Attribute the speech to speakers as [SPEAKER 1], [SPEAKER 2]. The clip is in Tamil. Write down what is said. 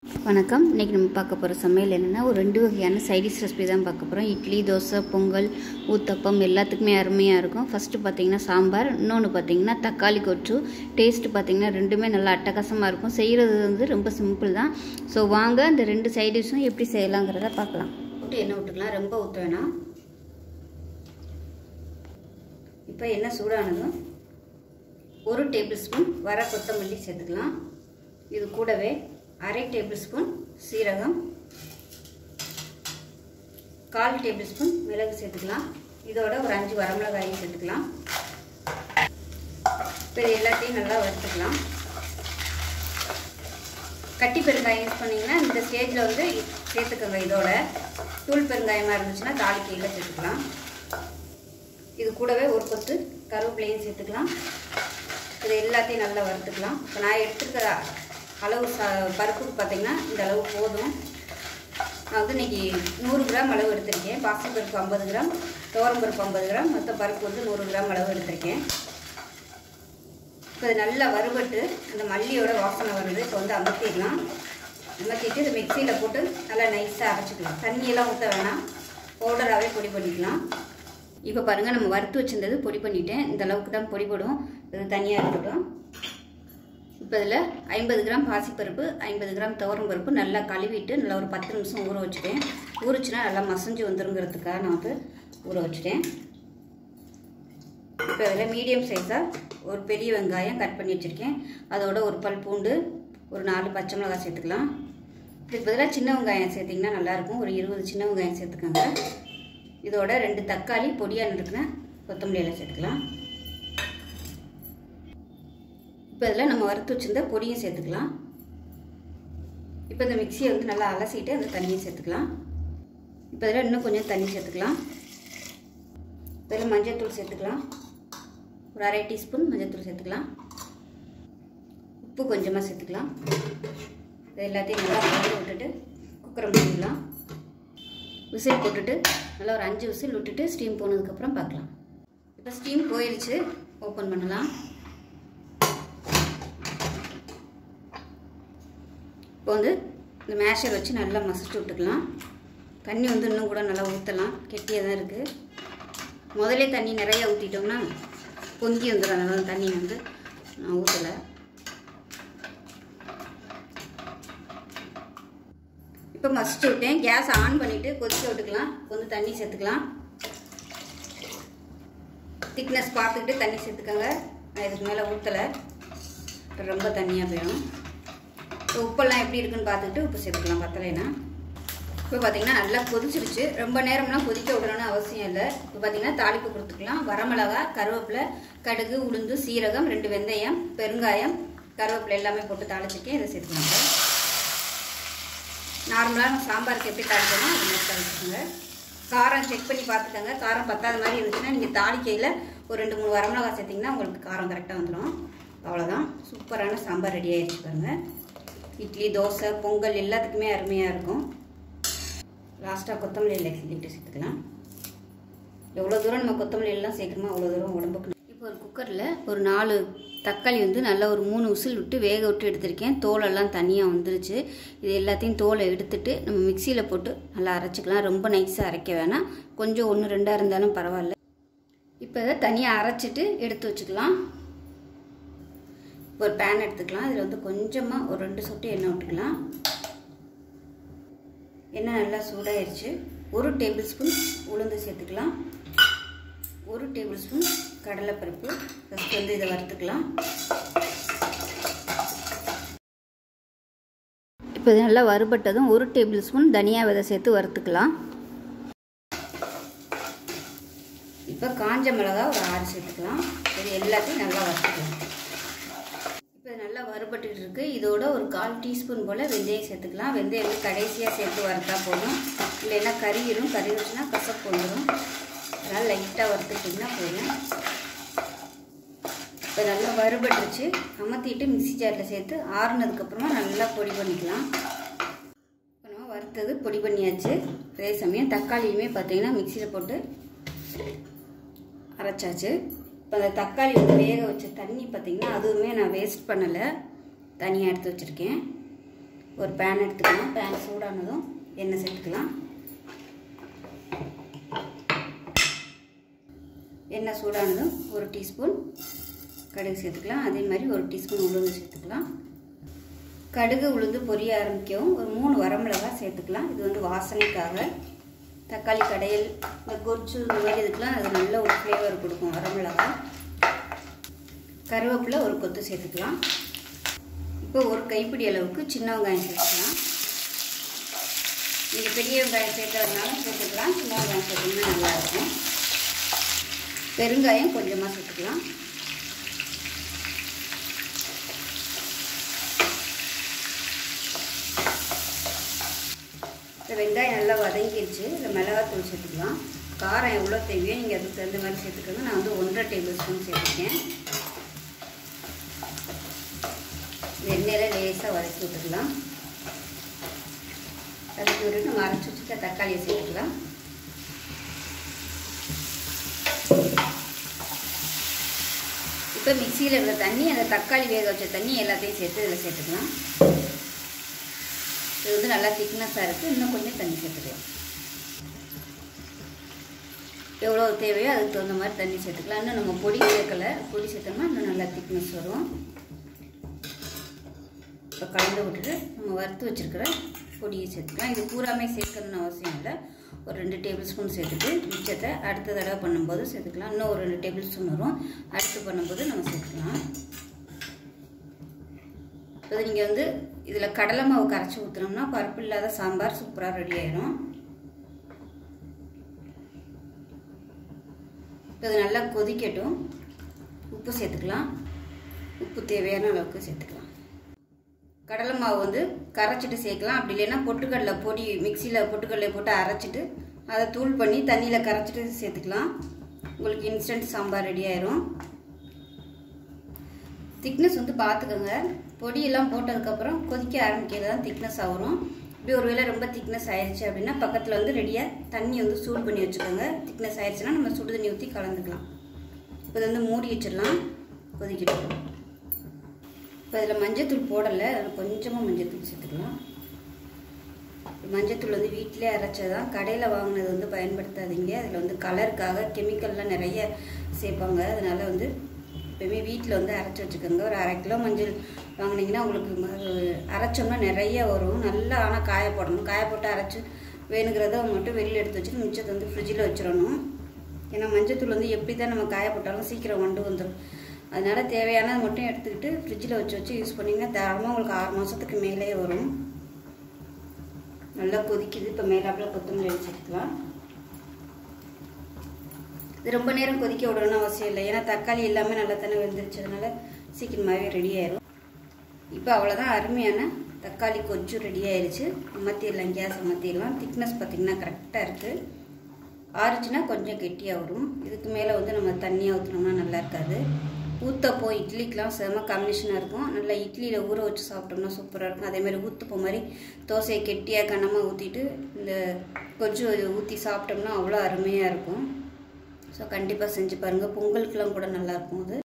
[SPEAKER 1] வணக்கம் இன்றைக்கி நம்ம பார்க்க போகிற சமையல் என்னென்னா ஒரு ரெண்டு வகையான சைடிஷ் ரெசிபி தான் பார்க்க போகிறோம் இட்லி தோசை பொங்கல் ஊத்தப்பம் எல்லாத்துக்குமே அருமையாக இருக்கும் ஃபஸ்ட்டு பார்த்தீங்கன்னா சாம்பார் இன்னொன்று பார்த்தீங்கன்னா தக்காளி கொச்சு டேஸ்ட்டு பார்த்தீங்கன்னா ரெண்டுமே நல்லா அட்டகாசமாக இருக்கும் செய்கிறது வந்து ரொம்ப சிம்பிள் தான் ஸோ வாங்க இந்த ரெண்டு சைடிஷும் எப்படி செய்யலாங்கிறத பார்க்கலாம் போட்டு எண்ணெய் விட்டுக்கலாம் ரொம்ப ஊற்ற வேணாம் இப்போ எண்ணெய் சூடானதும் ஒரு டேபிள் ஸ்பூன் வர கொத்தமல்லி சேர்த்துக்கலாம் இது கூடவே அரை டேபிள் ஸ்பூன் சீரகம் கால் டேபிள் ஸ்பூன் மிளகு சேர்த்துக்கலாம் இதோட ஒரு அஞ்சு வரமிளகாயும் சேர்த்துக்கலாம் இப்போ இது எல்லாத்தையும் நல்லா வறுத்துக்கலாம் கட்டி பெருங்காயம் யூஸ் பண்ணிங்கன்னா இந்த ஸ்டேஜில் வந்து சேர்த்துக்கோங்க இதோட தூள் பெருங்காயமாக இருந்துச்சுன்னா தாளிக்கையில் சேர்த்துக்கலாம் இது கூடவே ஒரு கொத்து கருவேப்பிலையும் சேர்த்துக்கலாம் இது எல்லாத்தையும் நல்லா வறுத்துக்கலாம் இப்போ நான் எடுத்துக்கிற அளவு ச பருப்புக்கு பார்த்தீங்கன்னா இந்த அளவு போதும் நான் வந்து இன்றைக்கி நூறு கிராம் அளவு எடுத்திருக்கேன் பாசிப்பருப்பு ஐம்பது கிராம் பருப்பு ஐம்பது கிராம் மொத்த பருப்பு வந்து நூறு கிராம் அளவு எடுத்திருக்கேன் இப்போ இது நல்லா வறுபட்டு அந்த மல்லியோட வாசனை வருது இப்போ வந்து அமர்த்திடலாம் அமர்த்திட்டு இது மிக்சியில் போட்டு நல்லா நைஸாக அரைச்சிக்கலாம் தண்ணியெல்லாம் ஊற்ற வேணாம் பவுடராகவே பொடி பண்ணிக்கலாம் இப்போ பாருங்கள் நம்ம வறுத்து வச்சிருந்தது பொடி பண்ணிட்டேன் இந்த அளவுக்கு தான் பொடி போடும் இது தனியாக இருக்கட்டும் இப்போ இதில் ஐம்பது கிராம் பாசிப்பருப்பு ஐம்பது கிராம் துவரம் பருப்பு நல்லா கழுவிட்டு நல்லா ஒரு பத்து நிமிஷம் ஊற வச்சுட்டேன் ஊறிச்சுன்னா நல்லா மசஞ்சு வந்துருங்கிறதுக்காக நான் வந்து ஊற வச்சுட்டேன் இப்போ இதில் மீடியம் சைஸாக ஒரு பெரிய வெங்காயம் கட் பண்ணி வச்சுருக்கேன் அதோட ஒரு பல் பூண்டு ஒரு நாலு பச்சை மிளகாய் சேர்த்துக்கலாம் இதுக்கு பதிலாக சின்ன வெங்காயம் சேர்த்திங்கன்னா நல்லாயிருக்கும் ஒரு இருபது சின்ன வெங்காயம் சேர்த்துக்கோங்க இதோட ரெண்டு தக்காளி பொடியாக நறுக்குன கொத்தமல்லி எல்லாம் சேர்த்துக்கலாம் இப்போ இதில் நம்ம வறுத்து வச்சுருந்த பொடியும் சேர்த்துக்கலாம் இப்போ இந்த மிக்சியை வந்து நல்லா அலசிட்டு அந்த தண்ணியை சேர்த்துக்கலாம் இப்போ இதில் இன்னும் கொஞ்சம் தண்ணி சேர்த்துக்கலாம் இதில் மஞ்சள்தூள் சேர்த்துக்கலாம் ஒரு அரை டீஸ்பூன் மஞ்சள்தூள் சேர்த்துக்கலாம் உப்பு கொஞ்சமாக சேர்த்துக்கலாம் இது எல்லாத்தையும் நல்லா கலந்து விட்டுட்டு குக்கரை மூடிக்கலாம் விசில் போட்டுட்டு நல்லா ஒரு அஞ்சு விசில் விட்டுட்டு ஸ்டீம் போனதுக்கப்புறம் பார்க்கலாம் இப்போ ஸ்டீம் போயிடுச்சு ஓப்பன் பண்ணலாம் இப்போ வந்து இந்த மேஷர் வச்சு நல்லா மசிச்சு விட்டுக்கலாம் தண்ணி வந்து இன்னும் கூட நல்லா ஊற்றலாம் கெட்டியாக தான் இருக்குது முதலே தண்ணி நிறையா ஊற்றிட்டோம்னா பொங்கி வந்துடும் அதனால தண்ணி வந்து நான் ஊற்றலை இப்போ மசிச்சு விட்டேன் கேஸ் ஆன் பண்ணிவிட்டு கொதிக்க விட்டுக்கலாம் வந்து தண்ணி சேர்த்துக்கலாம் திக்னஸ் பார்த்துக்கிட்டு தண்ணி சேர்த்துக்கோங்க நான் இதுக்கு மேலே ஊற்றலை ரொம்ப தண்ணியாக போயிடும் இப்போ உப்பெல்லாம் எப்படி இருக்குன்னு பார்த்துக்கிட்டு உப்பு சேர்த்துக்கலாம் பத்தலைன்னா இப்போ பார்த்தீங்கன்னா நல்லா கொதிச்சிருச்சு ரொம்ப நேரம்லாம் கொதிக்க விடணும்னு அவசியம் இல்லை இப்போ பார்த்தீங்கன்னா தாளிப்பு கொடுத்துக்கலாம் வரமிளகா கருவேப்பிலை கடுகு உளுந்து சீரகம் ரெண்டு வெந்தயம் பெருங்காயம் கருவேப்பிலை எல்லாமே போட்டு தாளிச்சிருக்கேன் இதை சேர்த்துக்கலாம் நார்மலாக சாம்பாருக்கு எப்படி தாளிக்கணும் அது மாதிரி தாளிச்சுக்கோங்க காரம் செக் பண்ணி பார்த்துக்கோங்க காரம் பத்தாத மாதிரி இருந்துச்சுன்னா நீங்கள் தாளிக்கையில் ஒரு ரெண்டு மூணு வரமிளகா சேர்த்திங்கன்னா உங்களுக்கு காரம் கரெக்டாக வந்துடும் அவ்வளோதான் சூப்பரான சாம்பார் ரெடி ஆகிடுச்சு பாருங்கள் இட்லி தோசை பொங்கல் எல்லாத்துக்குமே அருமையாக இருக்கும் லாஸ்ட்டாக கொத்தமல்லி இலை கிள்ளிட்டு சேர்த்துக்கலாம் எவ்வளோ தூரம் நம்ம கொத்தமல்லி எல்லாம் சேர்க்கணுமோ அவ்வளோ தூரம் உடம்புக்கு இப்போ ஒரு குக்கரில் ஒரு நாலு தக்காளி வந்து நல்லா ஒரு மூணு விசில் விட்டு வேக விட்டு எடுத்திருக்கேன் தோலெல்லாம் தனியாக வந்துருச்சு இது எல்லாத்தையும் தோலை எடுத்துட்டு நம்ம மிக்சியில் போட்டு நல்லா அரைச்சிக்கலாம் ரொம்ப நைஸாக அரைக்க வேணாம் கொஞ்சம் ஒன்று ரெண்டாக இருந்தாலும் பரவாயில்ல இப்போ இதை தனியாக அரைச்சிட்டு எடுத்து வச்சுக்கலாம் ஒரு பேன் எடுத்துக்கலாம் இதில் வந்து கொஞ்சமாக ஒரு ரெண்டு சொட்டு எண்ணெய் விட்டுக்கலாம் எண்ணெய் நல்லா சூடாயிருச்சு ஒரு டேபிள் ஸ்பூன் உளுந்து சேர்த்துக்கலாம் ஒரு டேபிள் ஸ்பூன் கடலைப்பருப்பு ஃபஸ்ட் வந்து இதை வறுத்துக்கலாம் இப்போ இது நல்லா வறுபட்டதும் ஒரு டேபிள் ஸ்பூன் தனியா விதை சேர்த்து வறுத்துக்கலாம் இப்போ காஞ்ச மிளகா ஒரு ஆறு சேர்த்துக்கலாம் இது எல்லாத்தையும் நல்லா வறுத்துக்கலாம் இப்போ நல்லா வறுபட்டு இருக்கு இதோட ஒரு கால் டீஸ்பூன் போல் வெந்தயம் சேர்த்துக்கலாம் வெந்தயம் வந்து கடைசியாக சேர்த்து வறுத்தா போதும் இல்லைன்னா கறியிடும் கறிடுச்சுன்னா கசப்பு வந்துடும் அதனால் லைட்டாக வறுத்துட்டிங்கன்னா போதும் இப்போ நல்லா வறுபட்டுருச்சு அமர்த்திட்டு மிக்சி ஜாரில் சேர்த்து ஆறுனதுக்கப்புறமா நல்லா பொடி பண்ணிக்கலாம் இப்போ நம்ம வறுத்தது பொடி பண்ணியாச்சு அதே சமயம் தக்காளியுமே பார்த்தீங்கன்னா மிக்சியில் போட்டு அரைச்சாச்சு இப்போ அந்த தக்காளி வந்து வேக வச்ச தண்ணி பார்த்திங்கன்னா அதுவுமே நான் வேஸ்ட் பண்ணலை தனியாக எடுத்து வச்சுருக்கேன் ஒரு பேன் எடுத்துக்கலாம் பேன் சூடானதும் எண்ணெய் சேர்த்துக்கலாம் எண்ணெய் சூடானதும் ஒரு டீஸ்பூன் கடுகு சேர்த்துக்கலாம் அதே மாதிரி ஒரு டீஸ்பூன் உளுந்து சேர்த்துக்கலாம் கடுகு உளுந்து பொரிய ஆரம்பிக்கவும் ஒரு மூணு வரமிளகாய் சேர்த்துக்கலாம் இது வந்து வாசனைக்காக தக்காளி கடையில் இந்த கொச்சு இந்த மாதிரி இதுக்கெலாம் அது நல்ல ஒரு ஃப்ளேவர் கொடுக்கும் வரமிளகாய் கருவேப்பிலை ஒரு கொத்து சேர்த்துக்கலாம் இப்போ ஒரு கைப்பிடி அளவுக்கு சின்ன வெங்காயம் சேர்த்துக்கலாம் நீங்கள் பெரிய வெங்காயம் சேர்க்கறதுனால சேர்த்துக்கலாம் சின்ன வெங்காயம் சேர்த்திங்கன்னா நல்லாயிருக்கும் பெருங்காயம் கொஞ்சமாக சேர்த்துக்கலாம் இந்த வெங்காயம் நல்லா வதங்கிடுச்சு இதில் மிளகாத்தூள் சேர்த்துக்கலாம் காரம் எவ்வளோ தேவையோ நீங்கள் அதுக்கு தகுந்த மாதிரி சேர்த்துக்கோங்க நான் வந்து ஒன்றரை டேபிள் ஸ்பூன் சேர்த்துருக்கேன் எண்ணெயில் லேசாக வதக்கி விட்டுக்கலாம் வதக்கி விட்டுட்டு நம்ம அரைச்சி வச்சுக்க தக்காளியை சேர்த்துக்கலாம் இப்போ மிக்சியில் இருந்த தண்ணி அந்த தக்காளி வேக வச்ச தண்ணி எல்லாத்தையும் சேர்த்து இதில் சேர்த்துக்கலாம் இது வந்து நல்லா திக்னஸாக இருக்குது இன்னும் கொஞ்சம் தண்ணி சேர்த்துக்கலாம் எவ்வளோ தேவையோ அதுக்கு தகுந்த மாதிரி தண்ணி சேர்த்துக்கலாம் இன்னும் நம்ம பொடி சேர்க்கலை பொடி சேர்த்தோம்னா இன்னும் நல்லா திக்னஸ் வரும் இப்போ கலந்து விட்டுட்டு நம்ம வறுத்து வச்சுருக்கிற பொடியை சேர்த்துக்கலாம் இது பூராமே சேர்க்கணும்னு அவசியம் இல்லை ஒரு ரெண்டு டேபிள் ஸ்பூன் சேர்த்துட்டு மிச்சத்தை அடுத்த தடவை பண்ணும்போது சேர்த்துக்கலாம் இன்னும் ஒரு ரெண்டு டேபிள் ஸ்பூன் வரும் அடுத்து பண்ணும்போது நம்ம சேர்த்துக்கலாம் இப்போ நீங்கள் வந்து இதில் கடலை மாவு கரைச்சி ஊற்றுனோம்னா பருப்பு இல்லாத சாம்பார் சூப்பராக ரெடி ஆயிடும் இப்போ இது நல்லா கொதிக்கட்டும் உப்பு சேர்த்துக்கலாம் உப்பு தேவையான அளவுக்கு சேர்த்துக்கலாம் கடலை மாவு வந்து கரைச்சிட்டு சேர்க்கலாம் அப்படி இல்லைன்னா பொட்டுக்கடலை பொடி மிக்சியில் பொட்டுக்கடலை போட்டு அரைச்சிட்டு அதை தூள் பண்ணி தண்ணியில் கரைச்சிட்டு சேர்த்துக்கலாம் உங்களுக்கு இன்ஸ்டன்ட் சாம்பார் ரெடி ஆயிரும் திக்னஸ் வந்து பார்த்துக்கோங்க பொடியெல்லாம் போட்டதுக்கப்புறம் கொதிக்க ஆரம்பிக்கிறது தான் திக்னஸ் ஆகும் இப்படி ஒரு வேளை ரொம்ப திக்னஸ் ஆயிடுச்சு அப்படின்னா பக்கத்தில் வந்து ரெடியாக தண்ணி வந்து சூடு பண்ணி வச்சுக்கோங்க திக்னஸ் ஆயிடுச்சுன்னா நம்ம சுடு தண்ணி ஊற்றி கலந்துக்கலாம் இப்போ இது வந்து மூடி வச்சிடலாம் கொதிக்கிட்டு இப்போ இதில் மஞ்சத்தூள் போடலை அதில் கொஞ்சமாக மஞ்சத்தூள் சேர்த்துக்கலாம் மஞ்சத்தூள் வந்து வீட்டிலே அரைச்சதான் கடையில் வாங்கினது வந்து பயன்படுத்தாதீங்க அதில் வந்து கலருக்காக கெமிக்கல்லாம் நிறைய சேர்ப்பாங்க அதனால் வந்து எப்பயுமே வீட்டில் வந்து அரைச்சி வச்சுக்கோங்க ஒரு அரை கிலோ மஞ்சள் வாங்கினீங்கன்னா உங்களுக்கு அரைச்சோம்னா நிறைய வரும் நல்லா ஆனால் காய போடணும் காய போட்டு அரைச்சி வேணுங்கிறத மட்டும் வெளியில் எடுத்து வச்சுட்டு மிச்சத்தை வந்து ஃப்ரிட்ஜில் வச்சிடணும் ஏன்னா மஞ்சத்தூள் வந்து எப்படி தான் நம்ம காய போட்டாலும் சீக்கிரம் வண்டு வந்துடும் அதனால் தேவையானது மட்டும் எடுத்துக்கிட்டு ஃப்ரிட்ஜில் வச்சு வச்சு யூஸ் பண்ணிங்கன்னா தாராளமாக உங்களுக்கு ஆறு மாதத்துக்கு மேலே வரும் நல்லா கொதிக்குது இப்போ மேலாப்பில் கொத்தமல்லி வச்சுக்கலாம் இது ரொம்ப நேரம் கொதிக்க விடணும்னு அவசியம் இல்லை ஏன்னா தக்காளி எல்லாமே நல்லா தானே வெந்துருச்சு அதனால சீக்கிரமாகவே ரெடி ஆயிரும் இப்போ அவ்வளோதான் அருமையான தக்காளி கொச்சு ரெடி ஆயிடுச்சு அமர்த்திடலாம் கேஸ் அமர்த்திடலாம் திக்னஸ் பார்த்திங்கன்னா கரெக்டாக இருக்குது ஆறுச்சுன்னா கொஞ்சம் கெட்டியாக வரும் இதுக்கு மேலே வந்து நம்ம தண்ணியாக ஊற்றினோம்னா நல்லா இருக்காது ஊத்தப்போ இட்லிக்கெலாம் செம காம்பினேஷனாக இருக்கும் நல்லா இட்லியில் ஊற வச்சு சாப்பிட்டோம்னா சூப்பராக இருக்கும் அதேமாதிரி ஊத்தப்போ மாதிரி தோசையை கெட்டியாக கனமாக ஊற்றிட்டு இந்த கொஞ்சம் ஊற்றி சாப்பிட்டோம்னா அவ்வளோ அருமையாக இருக்கும் ஸோ கண்டிப்பாக செஞ்சு பாருங்கள் பொங்கலுக்கெலாம் கூட நல்லாயிருக்கும் அது